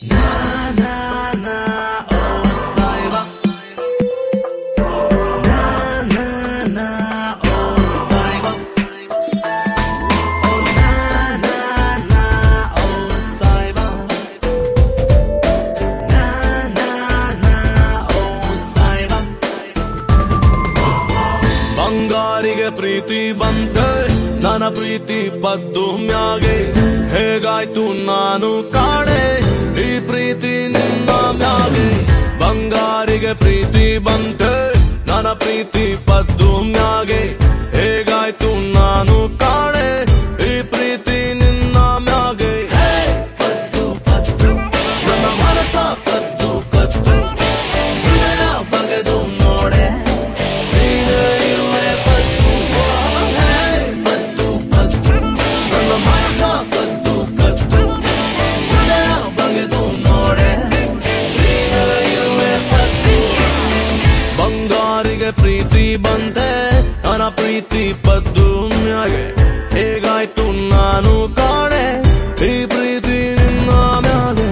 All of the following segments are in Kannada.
ಬಂಗಾರಿಗೆ ಪ್ರೀತಿ ಬಂತೆ ನನ್ನ ಪ್ರೀತಿ ಬದ್ದು ಮ್ಯಾಗೆ ಹೇಗಾಯ್ತು ನಾನು ಕಾಣೆ ಈ ಪ್ರೀತಿ ನಿನ್ನ ಮ್ಯಾಗೆ ಬಂಗಾರಿಗೆ ಪ್ರೀತಿ ಬಂತೆ ನನ್ನ ಪ್ರೀತಿ ಬದ್ದು ಮ್ಯಾಗೆ ಹೇಗಾಯ್ತು ನಾನು ಕಾಣೆ ಈ ಪ್ರೀತಿ ನಿನ್ನ ಮ್ಯಾಗೆ ಹೇ, ಪದ್ದು, ಪದ್ದು, ನನ್ನ ಮನಸ ಕದ್ದು ಕದ್ದು ಹೃದಯ ಬಗೆದು ನೋಡೆ ನೀನೇ ಇರುವೆ ಪದ್ದು ಹೇ, ಪದ್ದು, ಪದ್ದು, ನನ್ನ ಮನಸ ಕದ್ದು ಕದ್ದು ಹೃದಯ ಬಗೆದು ನೋಡೆ ನೀನೇ ಇರುವೆ ಪದ್ದು ಬಂಗಾರಿಗೆ ಪ್ರೀತಿ ಬಂತೆ ನನ್ನ ಪ್ರೀತಿ ಪದ್ದು ಮ್ಯಾಗೆ ಹೇಗಾಯ್ತು ನಾನು ಕಾಣೆ ಈ ಪ್ರೀತಿ ನಿನ್ನ ಮ್ಯಾಗೆ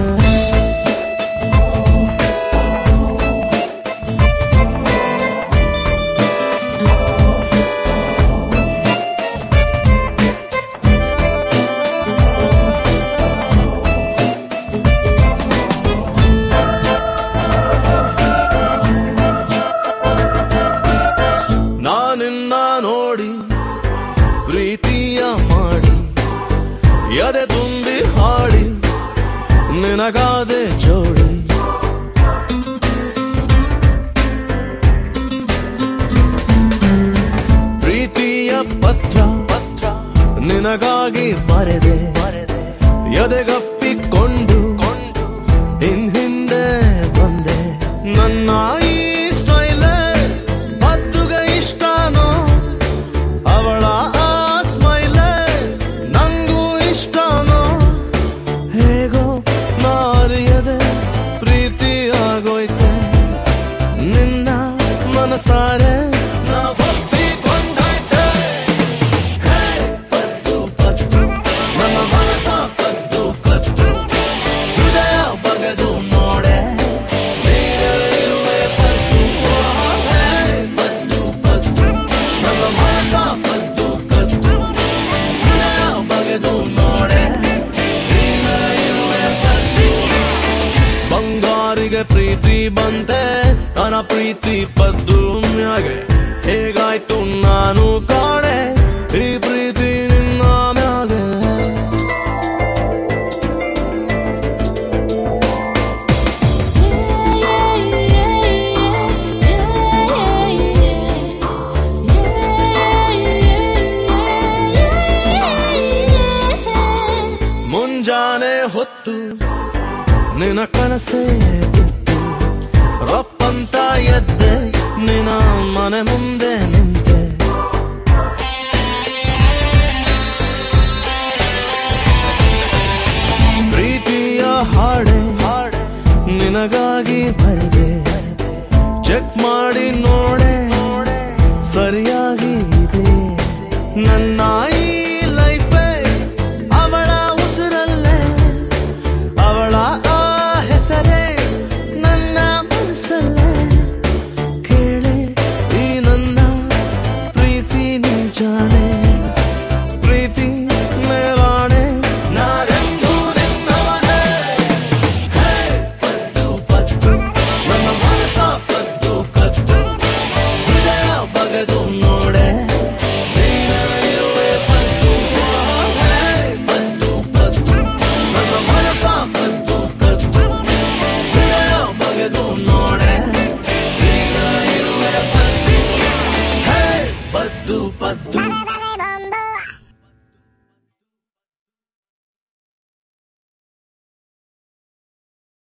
ನಾನಿನ್ನ ನೋಡಿ ಪ್ರೀತಿಯ ಮಾಡಿ ಎದೆ ತುಂಬಿ ಹಾಡಿ ನಿನಗಾದೆ ಜೋಡಿ ಪ್ರೀತಿಯ ಪತ್ರ ಪತ್ರ ನಿನಗಾಗಿ ಬರೆದೆ ಎದೆಗಪ್ಪಿಕೊಂಡು ಕೊಂಡು ಇನ್ ಹಿಂದೆ ಬಂದೆ ನನ್ನ ಈ ಸ್ಟೈಲ್ ಪದ್ದುಗ ಇಷ್ಟನೋ ಅವಳ ಆ ಸ್ಮೈಲ್ ನಂಗೂ ಇಷ್ಟನೋ ಹೇಗೋ ಮಾರಿಯದೆ ಪ್ರೀತಿ ಆಗೋಯ್ತೆ ನಿನ್ನ ಮನಸಾರೆ ನಾ ಒಪ್ಪಿಕೊಂಡಾಯ್ತೆ ಹೇ, ಪದ್ದು, ಪದ್ದು, ನನ್ನ ಮನಸ ಕದ್ದು ಕದ್ದು ಹೃದಯ ಬಗೆದು ನೋಡೆ ನೀನೇ ಇರುವೆ ಪದ್ದು ಹೇ, ಪದ್ದು, ಪದ್ದು, ನನ್ನ ಮನಸ ಕದ್ದು ಕದ್ದು ಹೃದಯ ಬಗೆದು ನೋಡೆ ನೀನೇ ಇರುವೆ ಪದ್ದು ಬಂಗಾರಿಗೆ ಪ್ರೀತಿ ಬಂತೆ ನನ್ನ ಪ್ರೀತಿ ಪದ್ದು ಮ್ಯಾಗೆ ಹೇಗಾಯ್ತು ನಾನು ಕಾಣೆ ಈ ಪ್ರೀತಿ ನಿನ್ನ ಮ್ಯಾಗೆ ಮುಂಜಾನೆ ಹೊತ್ತು ನಿನ ಕನಸೇ ಬಿತ್ತು ರಪ್ಪಂತ ಎದ್ದೆ ನಿನ ಮನೆ ಮುಂದೆ ನಿಂತೆ ಪ್ರೀತಿಯ ಹಾಡೆ ಹಾಡೆ ನಿನಗಾಗಿ ಬರೆದೆ